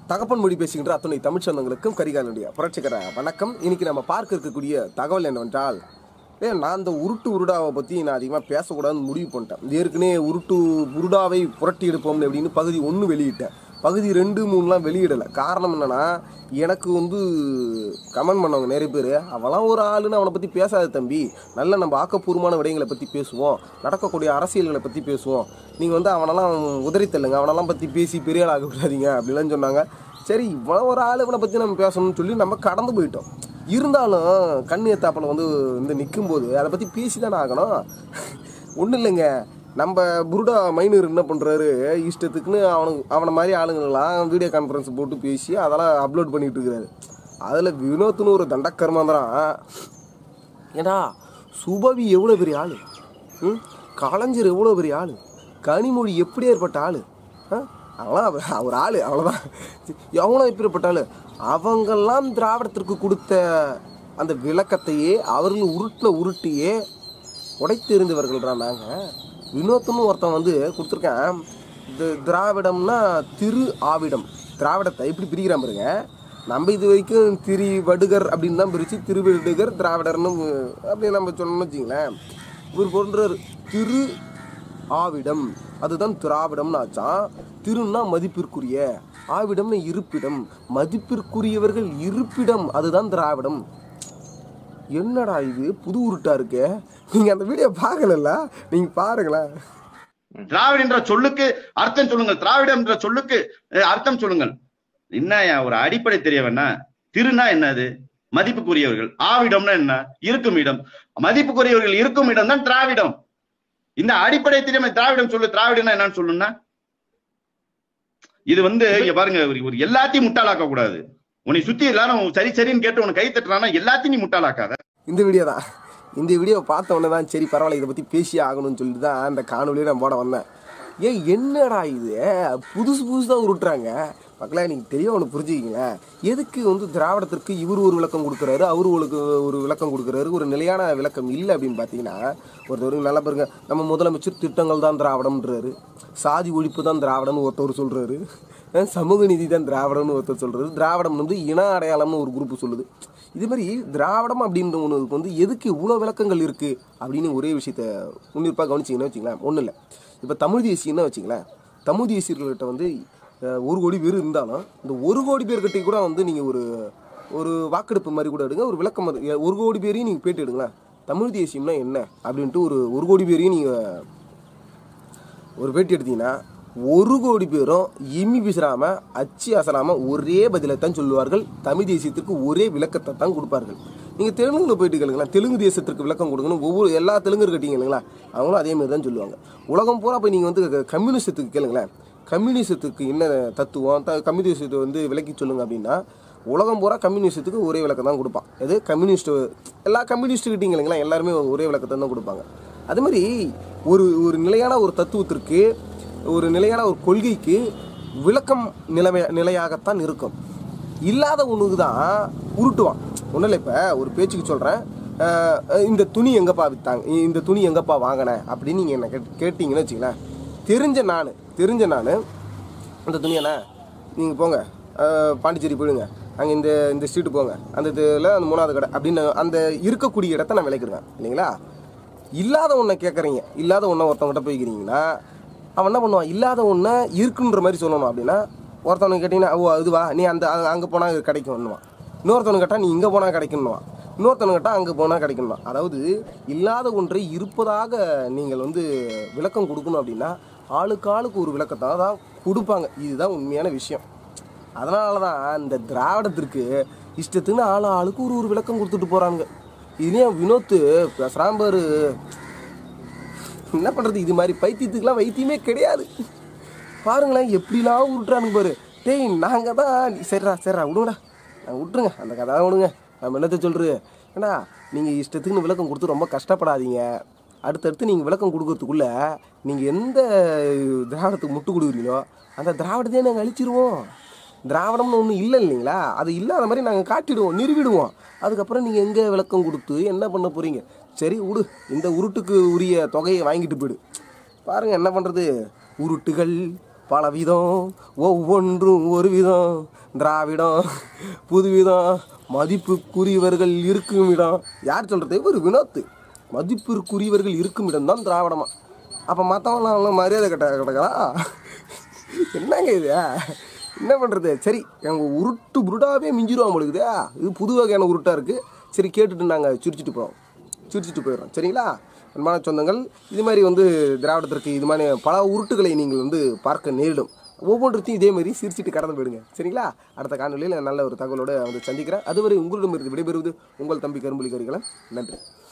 தகப்பன் மொழி பேசுகின்ற அத்துணை தமிழ் சொந்தங்களுக்கும் கரிகாலனுடைய புரட்சிகர வணக்கம் இன்னைக்கு நம்ம பார்க்க இருக்கக்கூடிய தகவல் என்னவென்றால் ஏ நான் இந்த உருட்டு உருடாவை பற்றி நான் அதிகமாக பேசக்கூடாதுன்னு முடிவு பண்ணிட்டேன் இது ஏற்கனவே உருட்டு உருடாவை புரட்டி எடுப்போம்னு அப்படின்னு பகுதி ஒன்று வெளியிட்டேன் பகுதி ரெண்டு மூணுலாம் வெளியிடலை காரணம் என்னன்னா எனக்கு வந்து கமெண்ட் பண்ணவங்க நிறைய பேர் அவன்லாம் ஒரு ஆளுன்னு அவனை பற்றி பேசாத தம்பி நல்ல நம்ம ஆக்கப்பூர்வமான விடயங்களை பற்றி பேசுவோம் நடக்கக்கூடிய அரசியல்களை பற்றி பேசுவோம் நீங்கள் வந்து அவனெல்லாம் உதறி தள்ளுங்க அவனெல்லாம் பற்றி பேசி பெரிய ஆள் ஆக விடாதீங்க அப்படிலாம் சொன்னாங்க சரி இவன் ஒரு ஆள் இவனை பற்றி நம்ம பேசணும்னு சொல்லி நம்ம கடந்து போயிட்டோம் இருந்தாலும் கண்ணு எத்தாப்பில் வந்து வந்து நிற்கும்போது அதை பற்றி பேசி தானே ஆகணும் ஒன்றும் இல்லைங்க நம்ம புருடா மைனர் என்ன பண்ணுறாரு இஷ்டத்துக்குன்னு அவனுக்கு அவனை மாதிரி ஆளுங்கள்லாம் வீடியோ கான்ஃபரன்ஸ் போட்டு பேசி அதெல்லாம் அப்லோட் பண்ணிட்டு இருக்கிறாரு அதில் வினோத்னு ஒரு தண்டக்கர்மாந்திரம் ஏடா சுபவி எவ்வளோ பெரிய ஆள் ம் கலைஞர் எவ்வளோ பெரிய ஆள் கனிமொழி எப்படி ஏற்பட்ட ஆள் அவங்களாம் அவர் அவர் ஆள் அவ்வளோதான் எவ்வளோ எப்படிப்பட்ட ஆள் அவங்கெல்லாம் திராவிடத்திற்கு கொடுத்த அந்த விளக்கத்தையே அவர்கள் உருட்டின உருட்டியே உடைத்தெறிந்தவர்கள்டா நாங்கள் வினோத்னு ஒருத்தன் வந்து கொடுத்துருக்கேன் இந்த திராவிடம்னா திரு ஆவிடம் திராவிடத்தை எப்படி பிரிக்கிறான் பாருங்க நம்ம இது வரைக்கும் திரு வடுகர் அப்படின்னு தான் பிரித்து திருவடுகர் திராவிடர்னு அப்படி நம்ம சொன்னோம்னு வச்சிங்களேன் இவர் போன்றார் திரு ஆவிடம் அதுதான் திராவிடம்னு ஆச்சான் திருன்னா மதிப்பிற்குரிய ஆவிடம்னு இருப்பிடம் மதிப்பிற்குரியவர்கள் இருப்பிடம் அதுதான் திராவிடம் என்னடா இது புது உருட்டா இருக்கு நீங்க அந்த வீடியோ பார்க்கல நீங்க பாருங்களேன் திராவிட என்ற சொல்லுக்கு அர்த்தம் சொல்லுங்கள் திராவிடம் என்ற சொல்லுக்கு அஹ், அர்த்தம் சொல்லுங்கள் என்ன ஒரு அடிப்படை தெரிய வேணா திருனா என்னது மதிப்புக்குரியவர்கள் ஆவிடம்னா என்ன இருக்கும் இடம் மதிப்புக்குரியவர்கள் இருக்கும் இடம் தான் திராவிடம் இந்த அடிப்படை தெரியாம திராவிடம் சொல்லு திராவிடம்னா என்னன்னு சொல்லுன்னா இது வந்து இங்க பாருங்க ஒரு- ஒரு எல்லாத்தையும் முட்டாளாக்க கூடாது உன்னை சுத்தி எல்லாரும் சரி சரின்னு கேட்டு உனக்கு கை தட்டுறானா எல்லாத்தையும் நீ முட்டாளாக்காத இந்த வீடியோ தான் இந்த வீடியோ பார்த்த உடனே தான் சரி பரவாயில்ல இதை பற்றி பேசியே ஆகணும்னு சொல்லிட்டு தான் அந்த காணொலியை நான் போட வந்தேன் ஏன் என்னடா இது புதுசு புதுசாக உருட்டுறாங்க மக்களே நீங்கள் தெரிய ஒன்று புரிஞ்சுக்கிங்களேன் எதுக்கு வந்து திராவிடத்திற்கு இவர் ஒரு விளக்கம் கொடுக்குறாரு அவர் ஒரு ஒரு விளக்கம் கொடுக்குறாரு ஒரு நிலையான விளக்கம் இல்லை அப்படின்னு பார்த்தீங்கன்னா ஒருத்தர் நல்லா பாருங்க நம்ம முதலமைச்சர் திட்டங்கள் தான் திராவிடம்ன்றாரு சாதி ஒழிப்பு தான் திராவிடம்னு ஒருத்தவர் சொல்கிறாரு சமூக நீதி தான் திராவிடம்னு ஒருத்தர் சொல்கிறாரு திராவிடம் வந்து இன அடையாளம்னு ஒரு குரூப் சொல்லுது இது மாதிரி திராவிடம் அப்படின்ற ஒன்றுக்கு வந்து எதுக்கு இவ்வளோ விளக்கங்கள் இருக்குது அப்படின்னு ஒரே விஷயத்த முன்னிருப்பாக கவனிச்சிங்கன்னா வச்சிங்களேன் ஒன்றும் இல்லை இப்போ தமிழ் தேசியம்னா வச்சிங்களேன் தமிழ் தேசியர்கள்கிட்ட வந்து அஹ், ஒரு கோடி பேர் இருந்தாலும் இந்த ஒரு கோடி பேர்கிட்ட கூட வந்து நீங்கள் ஒரு ஒரு வாக்கெடுப்பு மாதிரி கூட எடுங்க ஒரு விளக்கம் அது ஒரு கோடி பேரையும் நீங்கள் பேட்டி எடுங்களேன் தமிழ் தேசியம்னா என்ன அப்படின்ட்டு ஒரு ஒரு கோடி பேரையும் நீங்கள் ஒரு பேட்டி எடுத்தீங்கன்னா ஒரு கோடி பேரும் இம்மி பிசுறாம அச்சு அசலாம ஒரே பதிலை தான் சொல்லுவார்கள் தமிழ் தேசியத்திற்கு ஒரே விளக்கத்தை தான் கொடுப்பார்கள் நீங்க தெலுங்குல போயிட்டு கேளுங்களேன் தெலுங்கு தேசத்திற்கு விளக்கம் கொடுக்கணும் ஒவ்வொரு எல்லா தெலுங்கர் கட்டிங்க இல்லைங்களா அவங்களும் அதே மாதிரி தான் சொல்லுவாங்க உலகம் பூரா போய் நீங்க வந்து கம்யூனிசத்துக்கு கேளுங்களேன் கம்யூனிசத்துக்கு என்ன தத்துவம் த கம்யூனிசத்தை வந்து விளக்கி சொல்லுங்க அப்படின்னா உலகம் பூரா கம்யூனிசத்துக்கு ஒரே விளக்கம் தான் கொடுப்பான் எது கம்யூனிஸ்ட் எல்லா கம்யூனிஸ்ட் கிட்டீங்க இல்லைங்களா எல்லாருமே ஒரே விளக்கத்தை தான் கொடுப்பாங்க அது மாதிரி ஒரு ஒரு நிலையான ஒரு தத்துவத்திற்கு ஒரு நிலையான ஒரு கொள்கைக்கு விளக்கம் நிலைமை நிலையாகத்தான் இருக்கும் இல்லாத ஒன்றுக்கு தான் உருட்டுவான் ஒன்றும் இல்லை இப்போ ஒரு பேச்சுக்கு சொல்கிறேன் இந்த துணி எங்கப்பா விற்றாங்க இந்த துணி எங்கப்பா வாங்கினேன் அப்படின்னு நீங்கள் என்ன கேட் கேட்டிங்கன்னு வச்சுங்களேன் தெரிஞ்ச நான் தெரிஞ்ச நான் அந்த துணியாண்ணே நீங்கள் போங்க அஹ், பாண்டிச்சேரி போயிடுங்க அங்கே இந்த இந்த ஸ்ட்ரீட்டு போங்க அந்த இதில் அந்த மூணாவது கடை அப்படின்னு அந்த இருக்கக்கூடிய இடத்த நான் விலைக்கிடுவேன் இல்லைங்களா இல்லாத ஒன்றை கேட்குறீங்க இல்லாத ஒன்றை ஒருத்தவங்ககிட்ட போய்க்கிறீங்கன்னா அவன் என்ன பண்ணுவான் இல்லாத ஒன்றை இருக்குன்ற மாதிரி சொல்லணும் அப்படின்னா ஒருத்தவனுக்கு கேட்டிங்கன்னா ஓ அதுவா நீ அந்த அங்கே போனால் கிடைக்கும்னுவான் இன்னொருத்தவனு கேட்டால் நீ இங்கே போனால் கிடைக்கணுவான் இன்னொருத்தவனு கேட்டால் அங்கே போனால் கிடைக்கணுமா அதாவது இல்லாத ஒன்றை இருப்பதாக நீங்கள் வந்து விளக்கம் கொடுக்கணும் அப்படின்னா ஆளுக்கு ஆளுக்கு ஒரு விளக்கத்தை தான் கொடுப்பாங்க இதுதான் உண்மையான விஷயம் அதனால தான் இந்த திராவிடத்திற்கு இஷ்டத்துக்கு ஆள் ஆளுக்கு ஒரு ஒரு விளக்கம் கொடுத்துட்டு போகிறாங்க இதுலேயும் வினோத்து பேசுகிறான் பாரு என்ன பண்ணுறது இது மாதிரி பைத்தியத்துக்குலாம் வைத்தியமே கிடையாது பாருங்களேன் எப்படிலாம் உருட்டுறானுங்க பாரு டேய் நாங்கள் தான் சரிடா சரிடா விடுங்கடா நான் விட்டுருங்க அந்த கதை விடுங்க நம்ம என்னத்தை சொல்கிறது ஏன்னா நீங்கள் இஷ்டத்துக்குன்னு விளக்கம் கொடுத்து ரொம்ப கஷ்டப்படாதீங்க அடுத்தடுத்து நீங்கள் விளக்கம் கொடுக்கறதுக்குள்ள நீங்கள் எந்த திராவிடத்துக்கு முட்டு கொடுக்குறீங்களோ அந்த திராவிடத்தையே நாங்கள் அழிச்சிருவோம் திராவிடம்னு ஒன்றும் இல்லை இல்லைங்களா அது இல்லாத மாதிரி நாங்கள் காட்டிடுவோம் நிறுவிடுவோம் அதுக்கப்புறம் நீங்கள் எங்கே விளக்கம் கொடுத்து என்ன பண்ண போகிறீங்க சரி விடு இந்த உருட்டுக்கு உரிய தொகையை வாங்கிட்டு போயிடு பாருங்க என்ன பண்ணுறது உருட்டுகள் பல விதம் ஒவ்வொன்றும் ஒரு விதம் திராவிடம் புதுவிதம் மதிப்புக்குரியவர்கள் இருக்கும் இடம் யார் சொல்றது ஒரு வினோத்து மதிப்பிற்குரியவர்கள் இருக்கும் இடம் தான் திராவிடமா அப்போ மற்றவங்களாம் மரியாதை கட்ட கிடக்கிறா என்னங்க இது என்ன பண்ணுறது சரி எங்கள் உருட்டு புருடாவே மிஞ்சிருவான் பொழுது இது புது வகையான உருட்டாக இருக்குது சரி கேட்டுட்டு நாங்கள் சிரிச்சிட்டு போகிறோம் சிரிச்சிட்டு போயிடுறோம் சரிங்களா அன்பான சொந்தங்கள் இது மாதிரி வந்து திராவிடத்திற்கு இது மாதிரி பல உருட்டுகளை நீங்கள் வந்து பார்க்க நேரிடும் ஒவ்வொன்றத்தையும் இதே மாதிரி சிரிச்சிட்டு கடந்து போயிடுங்க சரிங்களா அடுத்த காணொலியில் நல்ல ஒரு தகவலோடு வந்து சந்திக்கிறேன் அதுவரை உங்களிடமிருந்து விடைபெறுவது உங்கள் தம்பி கரும்புலி கரிகளன் நன்றி